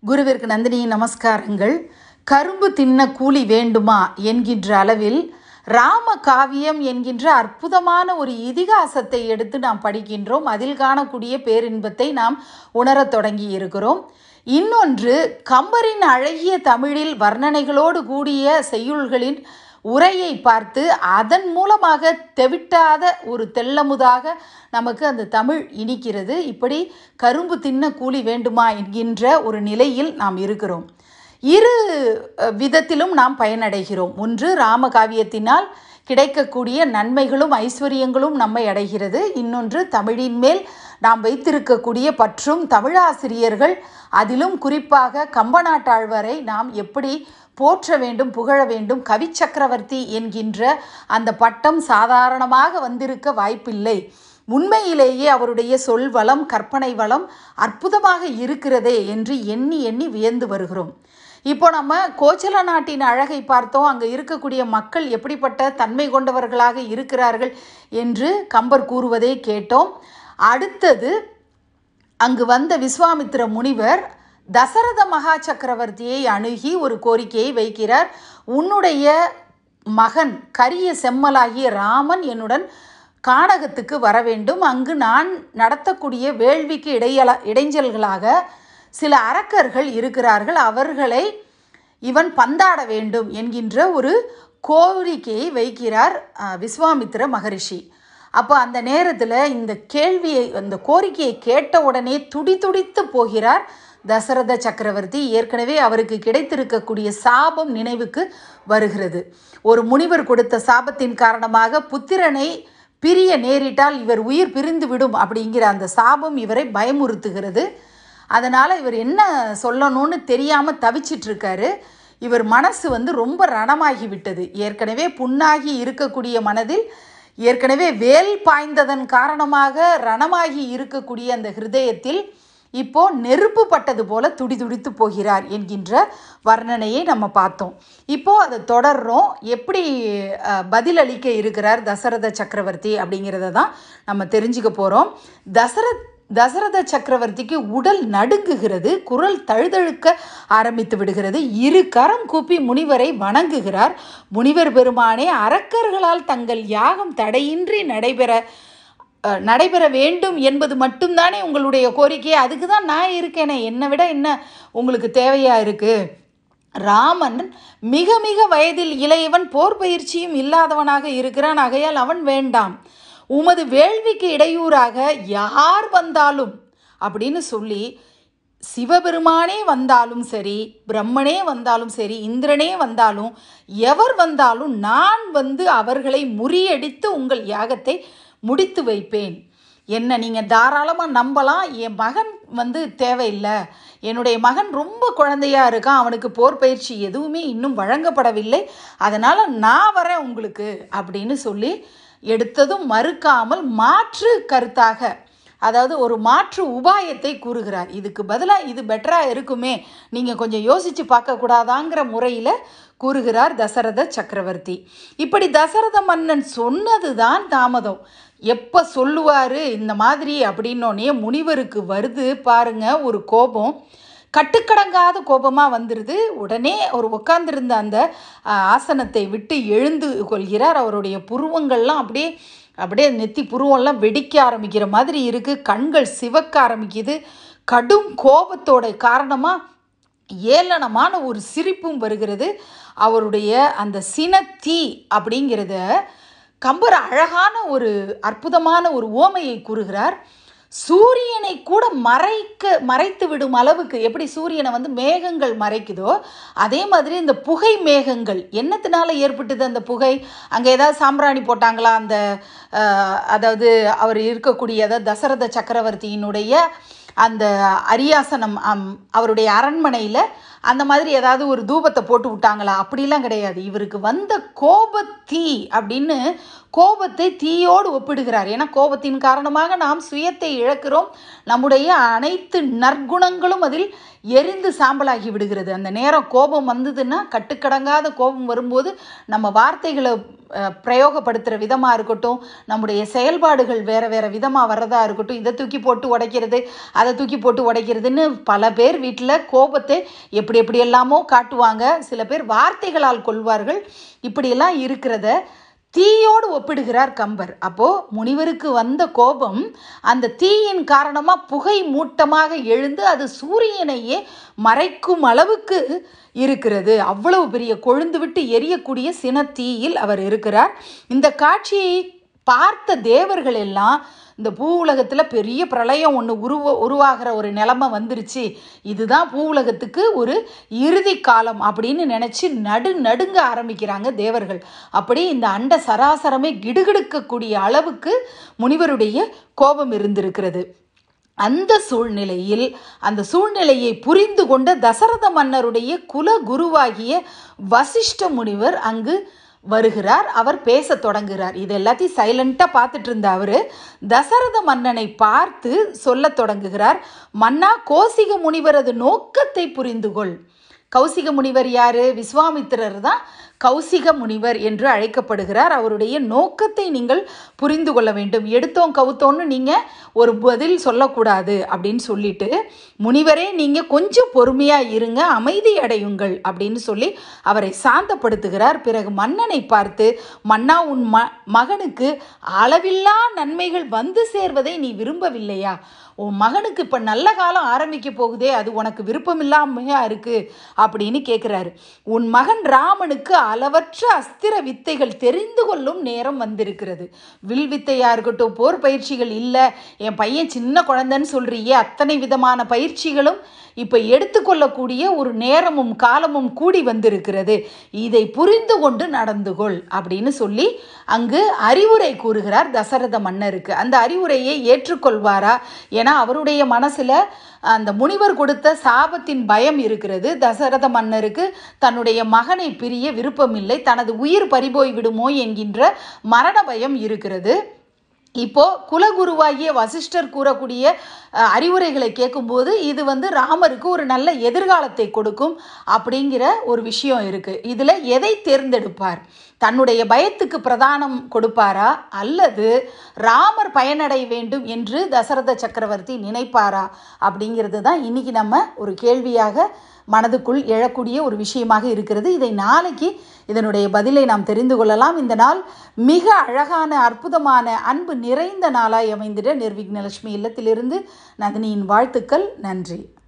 குருவிற்கு நந்தினி நமஸ்காரங்கள் கரும்பு தின்ன கூலி வேண்டுமா என்கின்ற அளவில் ராம காவியம் என்கின்ற அற்புதமான ஒரு இதிகாசத்தை எடுத்து நாம் படிக்கின்றோம் அதில் காணக்கூடிய பேரின்பத்தை நாம் உணரத் தொடங்கி இருக்கிறோம் இன்னொன்று கம்பரின் அழகிய தமிழில் வர்ணனைகளோடு கூடிய செய்யுள்களின் உரையை பார்த்து அதன் மூலமாக தெவிட்டாத ஒரு தெள்ளமுதாக நமக்கு அந்த தமிழ் இனிக்கிறது இப்படி கரும்பு தின்ன கூலி வேண்டுமா என்கின்ற ஒரு நிலையில் நாம் இருக்கிறோம் இரு அஹ், விதத்திலும் நாம் பயனடைகிறோம் ஒன்று ராமகாவியத்தினால் கிடைக்கக்கூடிய நன்மைகளும் ஐஸ்வர்யங்களும் நம்மை அடைகிறது இன்னொன்று தமிழின் மேல் நாம் வைத்திருக்கக்கூடிய பற்றும் தமிழாசிரியர்கள் அதிலும் குறிப்பாக கம்பநாட்டாழ்வாரை நாம் எப்படி போற்ற வேண்டும் புகழ வேண்டும் கவி சக்கரவர்த்தி என்கின்ற அந்த பட்டம் சாதாரணமாக வந்திருக்க வாய்ப்பில்லை உண்மையிலேயே அவருடைய சொல் வளம் கற்பனை வளம் அற்புதமாக இருக்கிறதே என்று எண்ணி எண்ணி வியந்து வருகிறோம் இப்போ நம்ம கோச்சல நாட்டின் அழகை பார்த்தோம் அங்கே இருக்கக்கூடிய மக்கள் எப்படிப்பட்ட தன்மை கொண்டவர்களாக இருக்கிறார்கள் என்று கம்பர் கூறுவதை கேட்டோம் அடுத்தது அங்கு வந்த விஸ்வாமித்திர முனிவர் தசரத மகா சக்கரவர்த்தியை அணுகி ஒரு கோரிக்கையை வைக்கிறார் உன்னுடைய மகன் கரிய செம்மலாகிய ராமன் என்னுடன் கானகத்துக்கு வர வேண்டும் அங்கு நான் நடத்தக்கூடிய வேள்விக்கு இடையல இடைஞ்சல்களாக சில அரக்கர்கள் இருக்கிறார்கள் அவர்களை இவன் பந்தாட வேண்டும் என்கின்ற ஒரு கோரிக்கையை வைக்கிறார் அஹ், விஸ்வாமித்திர மகரிஷி அப்போ அந்த நேரத்தில் இந்த கேள்வியை அந்த கோரிக்கையை கேட்ட உடனே துடி துடித்து போகிறார் தசரத சக்கரவர்த்தி ஏற்கனவே அவருக்கு கிடைத்திருக்கக்கூடிய சாபம் நினைவுக்கு வருகிறது ஒரு முனிவர் கொடுத்த சாபத்தின் காரணமாக புத்திரனை பிரிய நேரிட்டால் இவர் உயிர் பிரிந்து விடும் அப்படிங்கிற அந்த சாபம் இவரை பயமுறுத்துகிறது அதனால் இவர் என்ன சொல்லணும்னு தெரியாமல் தவிச்சிட்டு இருக்காரு இவர் மனசு வந்து ரொம்ப ரணமாகி விட்டது ஏற்கனவே புண்ணாகி இருக்கக்கூடிய மனதில் ஏற்கனவே வேல் பாய்ந்ததன் காரணமாக ரணமாகி இருக்கக்கூடிய அந்த ஹிருதயத்தில் இப்போ நெருப்பு பட்டது போல துடிதுடித்து போகிறார் என்கின்ற வர்ணனையை நம்ம பார்த்தோம் இப்போ அதை தொடர்றோம் எப்படி அஹ், பதிலளிக்க இருக்கிறார் தசரத சக்கரவர்த்தி அப்படிங்கிறத தான் நம்ம தெரிஞ்சுக்க போகிறோம் தசரத் தசரத சக்கரவர்த்திக்கு உடல் நடுங்குகிறது குரல் தழுதழுக்க ஆரம்பித்து விடுகிறது இரு கரம் கூப்பி முனிவரை வணங்குகிறார் முனிவர் பெருமானே அரக்கர்களால் தங்கள் யாகம் தடையின்றி நடைபெற அஹ், நடைபெற வேண்டும் என்பது மட்டும்தானே உங்களுடைய கோரிக்கை அதுக்கு தான் நான் இருக்கேனே என்னை விட என்ன உங்களுக்கு தேவையா இருக்கு ராமன் மிக மிக வயதில் இளையவன் போர் பயிற்சியும் இல்லாதவனாக இருக்கிறான் ஆகையால் அவன் வேண்டாம் உமது வேள்விக்கு இடையூறாக யார் வந்தாலும் அப்படின்னு சொல்லி சிவபெருமானே வந்தாலும் சரி பிரம்மனே வந்தாலும் சரி இந்திரனே வந்தாலும் எவர் வந்தாலும் நான் வந்து அவர்களை முறியடித்து உங்கள் யாகத்தை முடித்து வைப்பேன் என்ன நீங்கள் தாராளமாக நம்பலாம் என் மகன் வந்து தேவையில்லை என்னுடைய மகன் ரொம்ப குழந்தையா இருக்கான் அவனுக்கு போர் பயிற்சி எதுவுமே இன்னும் வழங்கப்படவில்லை அதனால் நான் வரேன் உங்களுக்கு அப்படின்னு சொல்லி எடுத்ததும் மறுக்காமல் மாற்று கருத்தாக அதாவது ஒரு மாற்று உபாயத்தை கூறுகிறார் இதுக்கு பதிலாக இது பெட்டராக இருக்குமே நீங்கள் கொஞ்சம் யோசித்து பார்க்கக்கூடாதாங்கிற முறையில் கூறுகிறார் தசரத சக்கரவர்த்தி இப்படி தசரத மன்னன் சொன்னது தான் தாமதம் எப்போ சொல்லுவார் இந்த மாதிரி அப்படின்னோடனே முனிவருக்கு வருது பாருங்க ஒரு கோபம் கட்டுக்கடங்காத கோபமாக வந்துடுது உடனே அவர் உட்கார்ந்திருந்த அந்த ஆ, ஆசனத்தை விட்டு எழுந்து கொள்கிறார் அவருடைய புருவங்கள்லாம் அப்படியே அப்படியே நெத்தி புருவம்லாம் வெடிக்க ஆரம்பிக்கிற மாதிரி இருக்குது கண்கள் சிவக்க ஆரம்பிக்குது கடும் கோபத்தோட காரணமாக ஏளனமான ஒரு சிரிப்பும் வருகிறது அவருடைய அந்த சினத்தீ அப்படிங்கிறத கம்பர் அழகான ஒரு அற்புதமான ஒரு ஓமையை கூறுகிறார் சூரியனை கூட மறைக்க மறைத்து விடும் அளவுக்கு எப்படி சூரியனை வந்து மேகங்கள் மறைக்குதோ அதே மாதிரி இந்த புகை மேகங்கள் என்னத்தினால ஏற்பட்டது அந்த புகை அங்கே ஏதாவது சாம்பிராணி போட்டாங்களா அந்த அஹ், அதாவது அவர் இருக்கக்கூடிய அதாவது தசரத சக்கரவர்த்தியினுடைய அந்த அரியாசனம் அம், அவருடைய அரண்மனையில் அந்த மாதிரி ஏதாவது ஒரு தூபத்தை போட்டு விட்டாங்களா அப்படிலாம் கிடையாது இவருக்கு வந்த கோபத்தீ அப்படின்னு கோபத்தை தீயோடு ஒப்பிடுகிறார் ஏன்னா கோபத்தின் காரணமாக நாம் சுயத்தை இழக்கிறோம் நம்முடைய அனைத்து நற்குணங்களும் அதில் எரிந்து சாம்பலாகி விடுகிறது அந்த நேரம் கோபம் வந்ததுன்னா கட்டுக்கடங்காத கோபம் வரும்போது நம்ம வார்த்தைகளை அஹ், பிரயோகப்படுத்துகிற விதமாக இருக்கட்டும் நம்முடைய செயல்பாடுகள் வேறு வேறு விதமாக வர்றதா இருக்கட்டும் இதை தூக்கி போட்டு உடைக்கிறது அதை தூக்கி போட்டு உடைக்கிறதுன்னு பல பேர் வீட்டில் கோபத்தை எப்படி எப்படி எல்லாமோ காட்டுவாங்க சில பேர் வார்த்தைகளால் கொள்வார்கள் இப்படியெல்லாம் இருக்கிறத தீயோடு ஒப்பிடுகிறார் கம்பர் அப்போ முனிவருக்கு வந்த கோபம் அந்த தீயின் காரணமா புகை மூட்டமாக எழுந்து அது சூரியனையே மறைக்கும் அளவுக்கு இருக்கிறது அவ்வளவு பெரிய கொழுந்து விட்டு எரியக்கூடிய சினத்தீயில் அவர் இருக்கிறார் இந்த காட்சியை பார்த்த தேவர்கள் எல்லாம் இந்த பூ உலகத்தில் பெரிய பிரளயம் ஒன்று உருவ உருவாகிற ஒரு நிலமை வந்துருச்சு இதுதான் பூ உலகத்துக்கு ஒரு இறுதி காலம் அப்படின்னு நினச்சி நடு நடுங்க ஆரம்பிக்கிறாங்க தேவர்கள் அப்படி இந்த அண்ட சராசரமே கிடுகிடுக்கக்கூடிய அளவுக்கு முனிவருடைய கோபம் இருந்திருக்கிறது அந்த சூழ்நிலையில் அந்த சூழ்நிலையை புரிந்து கொண்ட தசரத மன்னருடைய குல குருவாகிய வசிஷ்ட முனிவர் அங்கு வருகிறார் அவர் பேசத் தொடங்குகிறார் இது எல்லாத்தையும் சைலண்ட்டாக பார்த்துட்டு இருந்த அவர் தசரத மன்னனை பார்த்து சொல்லத் தொடங்குகிறார் மன்னா கோசிக முனிவரது நோக்கத்தை புரிந்து கொள் கௌசிக முனிவர் யாரு விஸ்வாமித்திரர் தான் கௌசிக முனிவர் என்று அழைக்கப்படுகிறார் அவருடைய நோக்கத்தை நீங்கள் புரிந்து கொள்ள வேண்டும் எடுத்தோம் கவுத்தோன்னு நீங்கள் ஒரு பதில் சொல்லக்கூடாது அப்படின்னு சொல்லிட்டு முனிவரே நீங்கள் கொஞ்சம் பொறுமையாக இருங்க அமைதி அடையுங்கள் அப்படின்னு சொல்லி அவரை சாந்தப்படுத்துகிறார் பிறகு மன்னனை பார்த்து மன்னா உன் ம மகனுக்கு அளவில்லா நன்மைகள் வந்து சேர்வதை நீ விரும்பவில்லையா உன் மகனுக்கு இப்போ நல்ல காலம் ஆரம்பிக்க போகுதே அது உனக்கு விருப்பம் இல்லாமையா இருக்கு அப்படின்னு கேட்குறாரு உன் மகன் ராமனுக்கு அளவற்ற அஸ்திர வித்தைகள் தெரிந்து கொள்ளும் நேரம் வந்திருக்கிறது வில் வித்தையா இருக்கட்டும் போர் பயிற்சிகள் இல்லை என் பையன் சின்ன குழந்தைன்னு சொல்றியே அத்தனை விதமான பயிற்சிகளும் இப்போ எடுத்துக்கொள்ளக்கூடிய ஒரு நேரமும் காலமும் கூடி வந்திருக்கிறது இதை புரிந்து கொண்டு நடந்து கொள் அப்படின்னு சொல்லி அங்கு அறிவுரை கூறுகிறார் தசரத மன்னருக்கு அந்த அறிவுரையை ஏற்றுக்கொள்வாரா ஏன்னா அவருடைய மனசுல அந்த முனிவர் கொடுத்த சாபத்தின் பயம் இருக்கிறது தசரத மன்னருக்கு தன்னுடைய மகனை பிரிய விருப்பமில்லை தனது உயிர் பறிபோய் விடுமோ என்கின்ற மரண பயம் இருக்கிறது இப்போ குலகுருவாகிய வசிஷ்டர் கூறக்கூடிய அஹ், அறிவுரைகளை கேட்கும்போது இது வந்து ராமருக்கு ஒரு நல்ல எதிர்காலத்தை கொடுக்கும் அப்படிங்கிற ஒரு விஷயம் இருக்கு இதுல எதை தேர்ந்தெடுப்பார் தன்னுடைய பயத்துக்கு பிரதானம் கொடுப்பாரா அல்லது ராமர் பயனடைய வேண்டும் என்று தசரத சக்கரவர்த்தி நினைப்பாரா அப்படிங்கிறது தான் இன்னைக்கு நம்ம ஒரு கேள்வியாக மனதுக்குள் எழக்கூடிய ஒரு விஷயமாக இருக்கிறது இதை நாளைக்கு இதனுடைய பதிலை நாம் தெரிந்து கொள்ளலாம் இந்த நாள் மிக அழகான அற்புதமான அன்பு நிறைந்த நாளாய் அமைந்திட நிர்விக்னலட்சுமி இல்லத்திலிருந்து நந்தினியின் வாழ்த்துக்கள் நன்றி